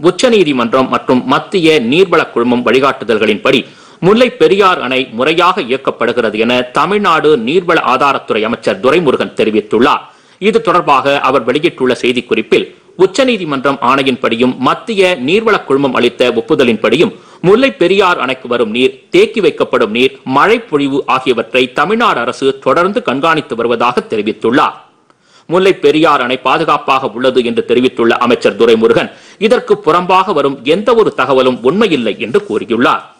உச்சநீதிமன்றம் மற்றும் மத்திய நீர்வளக் குழுமம் வழிகாட்டுதல்களின்படி முல்லை பெரியார் அணை முறையாக இயக்கப்படுகிறது என தமிழ்நாடு நீர்வள ஆதாரத்துறை அமைச்சர் துரைமுருகன் தெரிவித்துள்ளார் இது தொடர்பாக அவர் வெளியிட்டுள்ள செய்திக்குறிப்பில் உச்சநீதிமன்றம் ஆணையின்படியும் மத்திய நீர்வளக் குழுமம் அளித்த ஒப்புதலின்படியும் முல்லை பெரியார் அணைக்கு வரும் நீர் தேக்கி வைக்கப்படும் நீர் மழை பொழிவு ஆகியவற்றை தமிழ்நாடு அரசு தொடர்ந்து கண்காணித்து வருவதாக தெரிவித்துள்ளார் முல்லை பெரியார் அணை பாதுகாப்பாக உள்ளது என்று தெரிவித்துள்ள அமைச்சர் துரைமுருகன் இதற்கு புறம்பாக வரும் எந்த ஒரு தகவலும் உண்மையில்லை என்று கூறியுள்ளார்